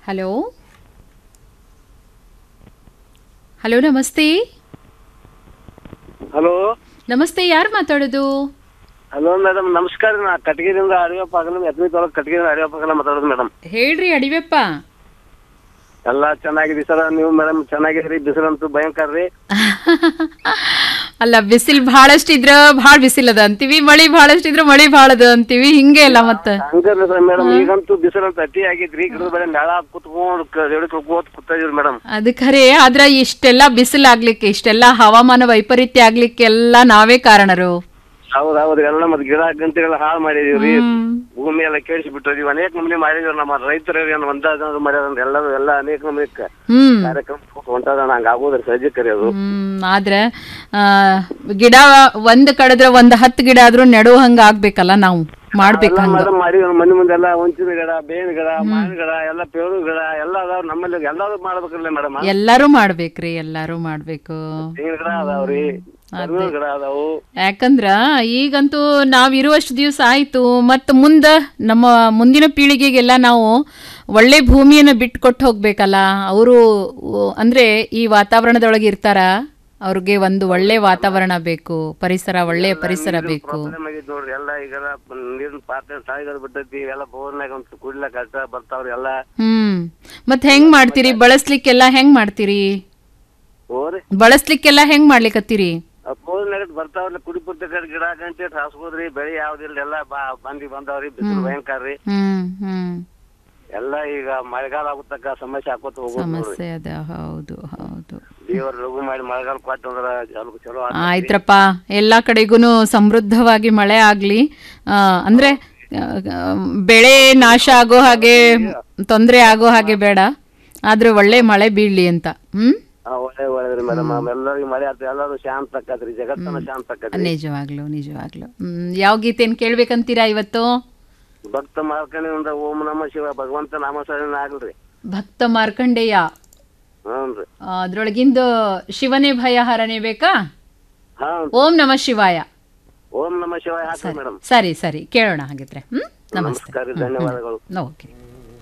Hello hello ನಮಸ್ತೆ hello ನಮಸ್ತೆ ಯಾರು ಮಾತಾಡೋದು ಹಲೋ ಮೇಡಮ್ ನಮಸ್ಕಾರ ನಾ ಕಟಗಿರಿಂದ ಅಡಿಯಪ್ಪ ಆಗಲ ಎತ್ಮಿ ತಾಲೂಕು ಕಟಗಿರಿಂದ ಅಡಿಯಪ್ಪ ಆಗಲ ಮಾತಾಡೋದು ಮೇಡಮ್ ಹೇಳ್ರಿ ಅಡಿವೆಪ್ಪ ಎಲ್ಲ ಚೆನ್ನಾಗಿದೆ ಸರ್ ನೀವು ಮೇಡಮ್ ಚೆನ್ನಾಗಿದ್ರಿ ಬಿಸಿಲಂತೂ ಭಯಂಕರ ರೀ ಅಲ್ಲ ಬಿಸಿಲು ಬಹಳಷ್ಟಿದ್ರ ಭಾಳ ಬಿಸಿಲದ ಅಂತೀವಿ ಮಳಿ ಬಹಳಷ್ಟಿದ್ರ ಮಳಿ ಭಾಳದ ಅಂತೀವಿ ಹಿಂಗೆ ಅಲ್ಲ ಮತ್ತ ಹಂಗಲ್ಲ ಸರ್ ಮೇಡಮ್ ಈಗಂತೂ ಬಿಸಿಲಂತ ಅತಿ ಆಗಿದ್ರಿ ಗಿಡದ ಬೆಳೆ ನೆಳ ಕುತ್ಕೊಂಡು ಕೂತ್ ಕೂತಾ ಇದೀವಿ ಮೇಡಮ್ ಅದು ಖರೆ ಆದ್ರ ಇಷ್ಟೆಲ್ಲ ಬಿಸಿಲು ಆಗ್ಲಿಕ್ಕೆ ಇಷ್ಟೆಲ್ಲ ಹವಾಮಾನ ವೈಪರೀತ್ಯ ಆಗ್ಲಿಕ್ಕೆ ಎಲ್ಲ ನಾವೇ ಕಾರಣರು ಹೌದ್ ಹೌದು ಎಲ್ಲ ಮತ್ತೆ ಗಿಡ ಗಂಟೆಲ್ಲ ಹಾಳು ಮಾಡಿದೀವ್ರಿ ಹ್ಮ್. ಭೂಮಿ ಎಲ್ಲ ಕೇಳಿಸಿ ಬಿಟ್ಟಿದೀವಿ ಅನೇಕ ನಮೂನಿ ಮಾಡಿದೀವಿ ನಮ್ಮ ರೈತರು ಒಂದಾದ ಮಾಡ್ಯಾರ ಎಲ್ಲರೂ ಎಲ್ಲ ಅನೇಕ ನಮೂನಿ ಹ್ಮ್ ಕಾರ್ಯಕ್ರಮ ಹೊಂಟದ ನಂಗೆ ಆಗೋದ್ರಿ ಸಜ್ಜಿ ಕರೆಯೋದು ಹ್ಮ್ ಆದ್ರ ಆ, ಗಿಡ ಒಂದ್ ಕಡದ್ರ ಒಂದ್ ಹತ್ತು ಗಿಡ ಆದ್ರೂ ನೆಡುವ ಹಂಗ ಆಗ್ಬೇಕಲ್ಲ ನಾವು ಮಾಡ್ಬೇಕು ಎಲ್ಲ ಹಂಗ ಮೇಡಮ್ ಮಾಡಿ ಮನೆ ಮುಂದೆ ಎಲ್ಲ ಒಂಚಿನ ಗಿಡ ಬೇವಿನ ಗಿಡ ಮಾವಿನ ಗಿಡ ಎಲ್ಲ ಪೇರು ಗಿಡ ಎಲ್ಲ ಅದಾವ ನಮ್ಮಲ್ಲಿ ಎಲ್ಲಾರು ಮಾಡ್ಬೇಕಲ್ಲ ಮೇಡಮ್ ಎಲ್ಲಾರು ಮಾಡ್ಬೇಕ್ರಿ ಎಲ್ಲಾರು ಮಾಡ್ಬೇಕು ತೆಂಗಿನ ಗಿಡ ಅದಾವ್ರಿ ಕರಿಬೇವಿನ ಗಿಡ ಅದಾವು ಯಾಕಂದ್ರ ಈಗಂತೂ ನಾವ್ ಇರುವಷ್ಟು ದಿವಸ ಆಯ್ತು ಮತ್ತ ಮುಂದ ನಮ್ಮ ಮುಂದಿನ ಪೀಳಿಗೆಗೆಲ್ಲ ನಾವು ಒಳ್ಳೆ ಭೂಮಿಯನ್ನ ಬಿಟ್ಕೊಟ್ಟು ಹೋಗ್ಬೇಕಲ್ಲ ಅವರು ಅಂದ್ರೆ ಈ ವಾತಾವರಣದೊಳಗೆ ಇರ್ತಾರ ಅವ್ರಿಗೆ ಒಂದು ಒಳ್ಳೆ ವಾತಾವರಣ ಬೇಕು ಪರಿಸರ ಒಳ್ಳೆಯ ಪರಿಸರ ಬೇಕು ಪ್ರಾಬ್ಲಮ್ ಆಗೈತಿ ನೋಡ್ರಿ ಎಲ್ಲ ಈಗೆಲ್ಲ ನೀರಿನ ಪಾತ್ರೆ ತಾಯಿಗಳು ಬಿಟ್ಟೈತಿ ಎಲ್ಲ ಬೋರ್ನಾಗ ಒಂದು ಕುಡ್ಲಕ್ ಕಷ್ಟ ಬರ್ತಾವ್ರಿ ಎಲ್ಲ ಹ್ಮ್ ಮತ್ ಹೆಂಗ್ ಮಾಡ್ತೀರಿ ಬಳಸ್ಲಿಕ್ಕೆಲ್ಲ ಹೆಂಗ್ ಮಾಡ್ತೀರಿ ಹೋರಿ ಬಳಸ್ಲಿಕ್ಕೆಲ್ಲ ಹೆಂಗ್ ಮಾಡ್ಲಿಕತ್ತೀರಿ ಬೋರ್ನಾಗ ಬರ್ತಾವ್ರಿ ಕುಡಿ ಪುಟ್ಟ ಗಿಡ ಗಂಟೆ ಹಾಸ್ಬೋದ್ರಿ ಬೆಳಿ ಯಾವ್ದಿಲ್ಲ ಎಲ್ಲ ಬಾ ಬಂದಿ ಬಂದಾವ್ರಿ ಬಿಸಿಲು ಭಯಂಕರ ರೀ ಹ್ಮ್ ಹ್ಮ್ ಎಲ್ಲ ಈಗ ಮಳೆಗಾಲ ಆಗುತ್ತಕ್ಕ ಸಮಸ್ಯೆ ಹಾಕೋತ ಹೋಗೋದು ನೋಡ್ರಿ ಸಮಸ್ಯೆ ಅದ ಹೌದು ಹೌದು ದೇವ್ರ ಲಘು ಮಾಡಿ ಮಳೆಗಾಲ ಕೊಟ್ಟು ಅಂದ್ರ ಚಲೋ ಚಲೋ ಆತ್. ಆಯ್ತ್ರಪ್ಪ ಎಲ್ಲ ಕಡೆಗೂ ಸಮೃದ್ಧವಾಗಿ ಮಳೆ ಆಗ್ಲಿ ಆ, ಅಂದ್ರೆ ಆ, ಬೆಳೆ ನಾಶ ಆಗೋ ಹಾಗೆ ತೊಂದರೆ ಆಗೋ ಹಾಗೆ ಬೇಡ ಆದ್ರೆ ಒಳ್ಳೆ ಮಳೆ ಬೀಳ್ಲಿ ಅಂತ ಹ್ಮ್ ಹಾ, ಒಳ್ಳೆ ಒಳ್ಳೆದ್ರಿ ಮೇಡಮ್ ಎಲ್ಲರಿಗೂ ಮಳೆ ಆತ ಎಲ್ಲರೂ ಶಾಂತ ಆಕತ್ರಿ ಜಗತ್ತನ್ನ ಶಾಂತ ಆಕತ್ರಿ ನಿಜವಾಗ್ಲು ನಿಜವಾಗ್ಲು ಹ್ಮ್ ಯಾವ ಗೀತೆನ್ ಕೇಳ್ಬೇಕಂತೀರಾ ಇವತ್ತು ಭಕ್ತ ಮಾರ್ಕಣಿಯಿಂದ ಓಂ ನಮ ಶಿವ ಭಗವಂತ ನಾಮಸ್ಮರಣ ಆಗ್ಲ್ರಿ ಭಕ್ತ ಮಾರ್ಕಂಡೇಯ ಹ್ಞೂನ್ರಿ ಆ, ಅದ್ರೊಳಗಿಂದು ಶಿವನೇ ಭಯ ಹರನೇ ಬೇಕಾ ಹಾ ಓಂ ನಮ ಶಿವಾಯ ಓಂ ನಮ ಶಿವಾಯ ಹಾಕ್ರಿ ಮೇಡಮ್ ಸರಿ ಸರಿ ಕೇಳೋಣ ಹಾಗಿದ್ರೆ ಹ್ಮ್ ನಮಸ್ತೆ ನಮಸ್ಕಾರ ಧನ್ಯವಾದಗಳು ಓಕೆ